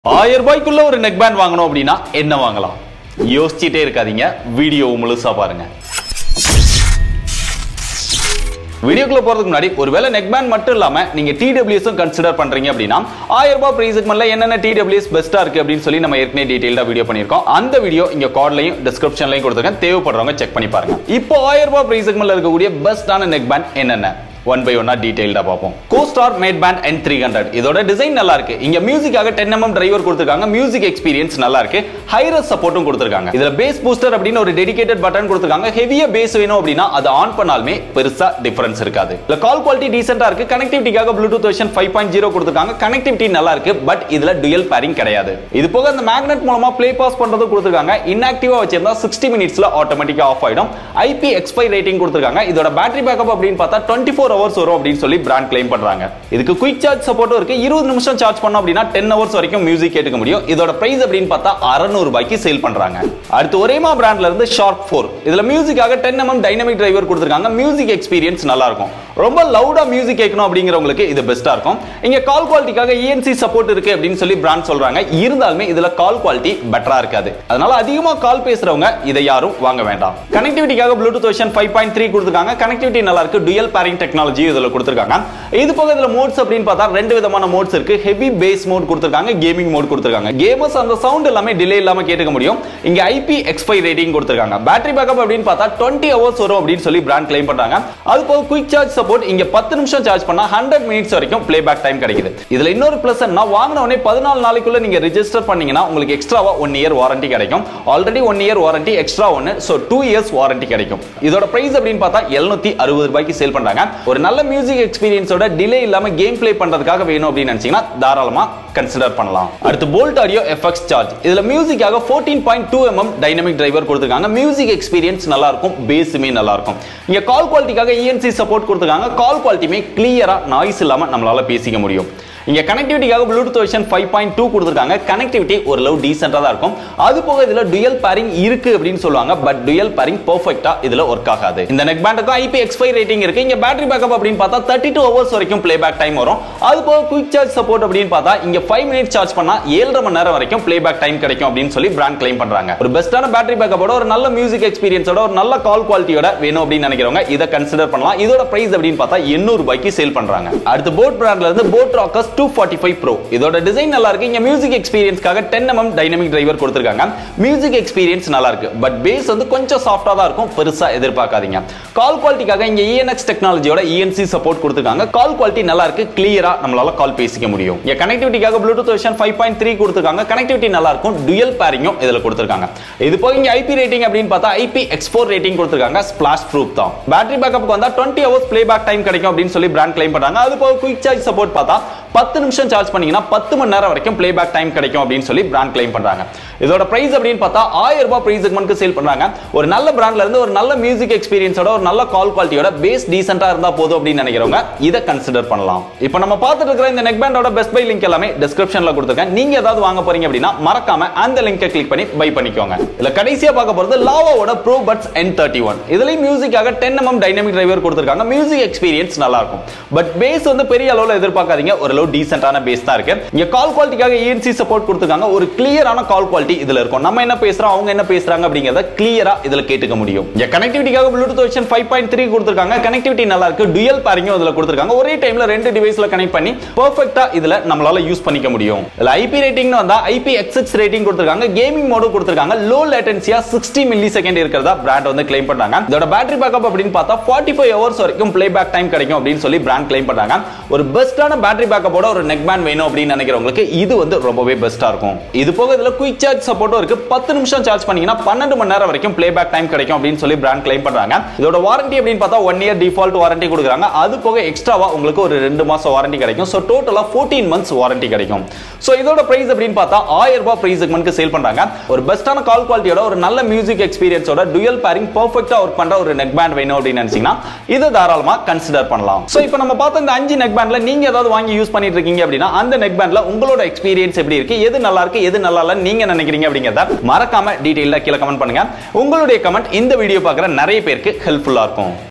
ஆயிரம் ரூபாய்க்குள்ள ஒரு neck band வாங்கணும் அப்படின்னா என்ன வாங்கலாம் யோசிச்சுட்டே இருக்காதீங்க வீடியோ முழுசா பாருங்க வீடியோக்குள்ள போறதுக்கு முன்னாடி ஒருவேளை நெக் பேண்ட் மட்டும் இல்லாம நீங்க டிடபிள்யூஎஸும் கன்சிடர் பண்றீங்க அப்படின்னா ஆயிரம் ரூபாய் பிரைஸுக்கு மேல என்னென்ன டிடபிள்யூஎஸ் பெஸ்டா இருக்கு அப்படின்னு சொல்லி நம்ம ஏற்கனவே டீடைல்டா வீடியோ பண்ணியிருக்கோம் அந்த வீடியோ இங்க கார்ட்லையும் டிஸ்கிரிப்ஷன்லையும் கொடுத்துருக்கேன் தேவைப்படுறவங்க செக் பண்ணி பாருங்க இப்போ ஆயிரம் ரூபாய் பிரைஸுக்கு மேல இருக்கக்கூடிய பெஸ்டான நெக் பேண்ட் என்னென்ன ஒன் பை ஒன்னா டீடைல்டா பார்ப்போம் கோஸ்டார் mad band N three hundred இதோட டிசைன் நல்லா இருக்கு இங்க மியூசிக்காக டென் எம்எம் டிரைவர் கொடுத்துருக்காங்க மியூசிக் எக்ஸ்பீரியன்ஸ் நல்லா இருக்கு ஹைரஸ் சப்போர்ட்டும் கொடுத்துருக்காங்க இதுல பேஸ் பூஸ்டர் அப்படின்னு ஒரு டெடிகேட்டட் பட்டன் கொடுத்துருக்காங்க ஹெவியா பேஸ் வேணும் அப்படின்னா அது ஆன் பண்ணாலுமே பெருசா டிஃபரன்ஸ் இருக்காது இல்ல கால் குவாலிட்டி டீசென்டா இருக்கு கனெக்டிவிட்டிக்காக Bluetooth version five point zero கொடுத்துருக்காங்க கனெக்டிவிட்டி நல்லா இருக்கு பட் இதுல டுயல் பேரிங் கிடையாது இது போக அந்த மேக்னெட் மூலமா ப்ளே பாஸ் பண்றதும் கொடுத்துருக்காங்க இன்ஆக்டிவா வச்சிருந்தா சிக்ஸ்டி மினிட்ஸ்ல ஆட்டோமேட்டிக்கா ஆஃப் ஆயிடும் ஐபி எக்ஸ்பை ரேட்டிங் கொடுத்துருக்காங்க இதோட பேட்டரி பேக்கப் அப்படின்னு பார்த்தா டுவெண்ட்டி ஃபோர் ஹவர்ஸ் வரும் அப்படின்னு சொல்லி பிராண்ட் கிளைம் பண்றாங்க இதுக்கு குயிக் சார்ஜ் சப்போர்ட்டும் இருக்கு இருபது நிமிஷம் சார்ஜ் பண்ணோம் அப்படின்னா டென் ஹவர்ஸ் வரைக்கும் மியூசிக் கேட்டுக்க முடியும் இதோட பிரைஸ் அப்படின்னு பார்த்தா அறநூறு ரூபாய்க்கு சேல் பண்றாங்க அடுத்து ஒரேமா பிராண்ட்ல இருந்து ஷார்ப் ஃபோர் இதுல மியூசிக்காக டென் எம்எம் டைனமிக் டிரைவர் கொடுத்துருக்காங்க மியூசிக் எக்ஸ்பீரியன்ஸ் நல்லா இருக்கும் ரொம்ப லவுடா மியூசிக் கேட்கணும் அப்படிங்கிறவங்களுக்கு இது பெஸ்டா இருக்கும் இங்க கால் குவாலிட்டிக்காக இஎன்சி சப்போர்ட் இருக்கு அப்படின்னு சொல்லி பிராண்ட் சொல்றாங்க இருந்தாலுமே இதுல கால் குவாலிட்டி பெட்டரா இருக்காது அதனால அதிகமா கால் பேசுறவங்க இதை யாரும் வாங்க வேண்டாம் கனெக்டிவிட்டிக்காக Bluetooth version five point three கொடுத்துருக்காங்க கனெக்டிவிட்டி நல்லா இருக்கு டுயல் பேரிங் டெக்னாலஜி இதுல கொடுத்துருக்காங்க இது போக இதுல மோட்ஸ் அப்படின்னு பார்த்தா ரெண்டு விதமான மோட்ஸ் இருக்கு ஹெவி பேஸ் மோட் கொடுத்துருக்காங்க கேமிங் மோட் கொடுத்துருக்காங்க கேமர்ஸ் அந்த சவுண்ட் எல்லாமே டிலே இல்லாம கேட்டுக்க முடியும் இங்க ஐபி எக்ஸ்பை ரேட்டிங் கொடுத்துருக்காங்க பேட்டரி பேக்கப் அப்படின்னு பார்த்தா டுவெண்ட்டி ஹவர்ஸ் வரும் அப்படின்னு சொல்லி பிராண்ட் கிளைம் பண்றாங்க அது போக குயிக் சார்ஜ் சப்போர்ட் இங்க பத்து நிமிஷம் சார்ஜ் பண்ணா ஹண்ட்ரட் மினிட்ஸ் வரைக்கும் ப்ளே பேக் டைம் கிடைக்குது இதுல இன்னொரு பிளஸ் என்ன வாங்கின உடனே பதினாலு நாளைக்குள்ள நீங்க ரெஜிஸ்டர் பண்ணீங்கன்னா உங்களுக்கு எக்ஸ்ட்ராவா ஒன் இயர் வாரண்டி கிடைக்கும் already one year warranty extra ஒன்னு ஸோ டூ இயர்ஸ் வாரண்டி கிடைக்கும் இதோட பிரைஸ் அப்படின்னு பார்த்தா எழுநூத்தி அறுபது ரூபாய்க்கு சேல் பண்றாங்க ஒரு நல்ல மியூசிக் எக்ஸ்பீரியன்ஸோட டிலே இல்லாம கேம் ப்ளே பண்றதுக்காக வேணும் அப்படின்னு நினைச்சீங்கன்னா தாராளமா கன்சிடர் பண்ணலாம் அடுத்து போல்ட் ஆடியோ எஃப்எக்ஸ் சார்ஜ் இதுல மியூசிக்காக fourteen point two MM dynamic driver கொடுத்துருக்காங்க மியூசிக் எக்ஸ்பீரியன்ஸ் நல்லா இருக்கும் பேஸுமே நல்லா இருக்கும் இங்க கால் குவாலிட்டிக்காக இஎன்சி சப்போர்ட் கொடுத்துருக்காங்க கால் குவாலிட்டியுமே கிளியரா நாய்ஸ் இல்லாம நம்மளால பேசிக்க முடியும் இங்க கனெக்டிவிட்டிக்காக Bluetooth version five point two கொடுத்துருக்காங்க கனெக்டிவிட்டி ஓரளவு டீசென்டா தான் இருக்கும் அது போக இதுல டுயல் பேரிங் இருக்கு அப்படின்னு சொல்லுவாங்க பட் டுயல் பேரிங் பெர்ஃபெக்ட்டா இதுல ஒர்க் ஆகாது இந்த நெக் பேண்டுக்கும் ஐபி எக்ஸ்பை ரேட்டிங் இருக்கு இங்க பேட்டரி பேக்கப் அப்படின்னு பார்த்தா தேர்ட்டி டூ ஹவர்ஸ் வரைக்கும் ப்ளே பேக் டைம் வரும் அது போக குயிக் சார்ஜ் சப்போர்ட் அப்படின்னு பார்த்தா இங்க ஃபைவ் மினிட்ஸ் சார்ஜ் பண்ணா ஏழரை மணி நேரம் வரைக்கும் ப்ளே பேக் டைம் கிடைக்கும் அப்படின்னு சொல்லி பிராண்ட் கிளைம் பண்றாங்க ஒரு பெஸ்டான பேட்டரி பேக்கப்போட ஒரு நல்ல மியூசிக் எக்ஸ்பீரியன்ஸோட ஒரு நல்ல கால் குவாலிட்டியோட வேணும் அப்படின்னு நினைக்கிறவங்க இதை கன்சிடர் பண்ணலாம் இதோட பிரைஸ் அப்படின்னு பார்த்தா எண்ணூறு ரூபாய்க்கு சேல் பண்றாங்க அடுத்து போட் பிராண்ட்ல இருந்து boat rockers two forty five pro இதோட டிசைன் நல்லா இருக்கு இங்க மியூசிக் எக்ஸ்பீரியன்ஸ்க்காக டென் எம்எம் டைனமிக் டிரைவர் கொடுத்துருக்காங்க மியூசிக் எக்ஸ்பீரியன்ஸ் நல்லா இருக்கு பட் பேஸ் வந்து கொஞ்சம் சாஃப்டா தான் இருக்கும் பெருசா எதிர்பார்க்காதீங்க கால் குவாலிட்டிக்காக இங்க இஎன்எக்ஸ் டெக்னாலஜியோட இஎன்சி சப்போர்ட் கொடுத்துருக்காங்க கால் குவாலிட்டி நல்லா இருக்கு கிளியரா நம்மளால கால் பேசிக்க முடியும் இங்க கனெக்டிவிட்டிக்காக Bluetooth version five point three கொடுத்துருக்காங்க கனெக்டிவிட்டி நல்லா இருக்கும் டுயல் பேரிங்கும் இதுல கொடுத்துருக்காங்க இது போக இங்க ஐபி ரேட்டிங் அப்படின்னு பார்த்தா ஐபி எக்ஸ்போர் ரேட்டிங் கொடுத்துருக்காங்க ஸ்பிளாஷ் ப்ரூஃப் தான் பேட்டரி பேக்கப்புக்கு வந்தா twenty hours playback time கிடைக்கும் அப்படின்னு சொல்லி பிராண்ட் கிளைம் பண்றாங்க அது போக குயிக் சார்ஜ் சப்போர்ட் பார்த்தா பத்து நிமிஷம் சார்ஜ் பண்ணீங்கன்னா பத்து மணி நேரம் வரைக்கும் ப்ளே பேக் டைம் கிடைக்கும் அப்படின்னு சொல்லி பிராண்ட் கிளைம் பண்றாங்க இதோட பிரைஸ் அப்படின்னு பார்த்தா ஆயிரம் ரூபாய் பிரைஸ் செக்மெண்ட்க்கு சேல் பண்றாங்க ஒரு நல்ல பிராண்ட்ல இருந்து ஒரு நல்ல மியூசிக் எக்ஸ்பீரியன்ஸோட ஒரு நல்ல கால் குவாலிட்டியோட பேஸ் டீசென்டா இருந்தா போதும் அப்படின்னு நினைக்கிறவங்க இதை கன்சிடர் பண்ணலாம் இப்போ நம்ம பார்த்துட்டு இருக்கிற இந்த நெக் பேண்டோட பெஸ்ட் பை லிங்க் எல்லாமே டிஸ்கிரிப்ஷன்ல கொடுத்துருக்கேன் நீங்க ஏதாவது வாங்க போறீங்க அப்படின்னா மறக்காம அந்த லிங்கை கிளிக் பண்ணி பை பண்ணிக்கோங்க இதுல கடைசியா பார்க்க போறது லாவாவோட pro buds N thirty one இதுலயும் மியூசிக்காக டென் எம்எம் டைனமிக் டிரைவர் கொடுத்துருக்காங்க மியூசிக் எக்ஸ்பீரியன்ஸ் நல்லா இருக்கும் பட் பேஸ் வந்து பெரிய அளவுல எதிர்பார்க்காதீங்க ஓரளவு டீசென்டான பேஸ் தான் இருக்கு இங்க கால் குவாலிட்டிக்காக இஎன்சி சப்போர்ட் கொடுத்துருக்காங்க ஒரு கிளியரான கால் குவாலிட்டி இதுல இருக்கும் நம்ம என்ன பேசுறோம் அவங்க என்ன பேசுறாங்க அப்படிங்கறத கிளியரா இதுல கேட்டுக்க முடியும் இங்க கனெக்டிவிட்டிக்காக Bluetooth version five point three கொடுத்துருக்காங்க கனெக்டிவிட்டி நல்லா இருக்கு டுயல் பேரிங்கும் இதுல கொடுத்துருக்காங்க ஒரே டைம்ல ரெண்டு டிவைஸ்ல கனெக்ட் பண்ணி பெர்ஃபெக்ட்டா இதுல நம்மளால யூஸ் பண்ணிக்க முடியும் இதுல ஐபி ரேட்டிங் வந்தா ஐபி எக்ஸ்எக்ஸ் ரேட்டிங் கொடுத்துருக்காங்க கேமிங் மோடும் கொடுத்துருக்காங்க லோ லேட்டன்சியா சிக்ஸ்டி மில்லி செகண்ட் இருக்கிறதா பிராண்ட் வந்து கிளைம் பண்றாங்க இதோட பேட்டரி பேக்கப் அப்படின்னு பார்த்தா ஃபார்ட்டி ஃபைவ் ஹவர்ஸ் வரைக்கும் ப்ளே பேக் டைம் கிடைக்கும் அப்படின்னு சொல்லி பிராண்ட் கிளைம் பண்றாங்க ஒரு பெஸ்டான பேட்டரி பேக்கப்போட ஒரு நெக் பேண்ட் வேணும் அப்படின்னு நினைக்கிறவங்களுக்கு இது வந்து ரொம்பவே பெஸ்டா இருக்கும் இது போக இதுல குயிக் சார்ஜ் சப்போர்ட்டும் இருக்கு பத்து நிமிஷம் சார்ஜ் பண்ணீங்கன்னா பன்னெண்டு மணி நேரம் வரைக்கும் ப்ளே பேக் டைம் கிடைக்கும் அப்படின்னு சொல்லி பிராண்ட் கிளைம் பண்றாங்க இதோட வாரண்டி அப்படின்னு பார்த்தா ஒன் இயர் டிஃபால்ட் வாரண்டி கொடுக்குறாங்க அது போக எக்ஸ்ட்ராவா உங்களுக்கு ஒரு ரெண்டு மாசம் வாரண்டி கிடைக்கும் ஸோ டோட்டலா ஃபோர்டீன் மந்த்ஸ் வாரண்டி கிடைக்கும் ஸோ இதோட பிரைஸ் அப்படின்னு பார்த்தா ஆயிரம் ரூபாய் பிரைஸ் செக்மெண்ட்க்கு சேல் பண்றாங்க ஒரு பெஸ்டான கால் குவாலிட்டியோட ஒரு நல்ல மியூசிக் எக்ஸ்பீரியன்ஸோட டுயல் பேரிங் பர்ஃபெக்டா ஒர்க் பண்ற ஒரு நெக் பேண்ட் வேணும் அப்படின்னு நினைச்சீங்கன்னா இதை தாராளமா கன்சிடர் பண்ணலாம் ஸோ இப்போ நம்ம பார்த்த இந்த அஞ்சு நெக் பேண்ட்ல நீங்க ஏதாவது வாங்கி யூஸ் பண்ணிட்டு இருக்கீங்க அப்படின்னா அந்த நெக் பேண்ட்ல உங்களோட எக்ஸ்பீரியன்ஸ் எப்படி இருக்கு எது நல்லா இருக்கு எது நல்லா இல்ல நீங்க நினைக்கிறீங்க அப்படிங்கறத மறக்காம டீடைல்ல கீழே கமெண்ட் பண்ணுங்க உங்களுடைய கமெண்ட் இந்த வீடியோ பார்க்குற நிறைய பேருக்கு ஹெல்ப்ஃபுல்லா இருக்கும்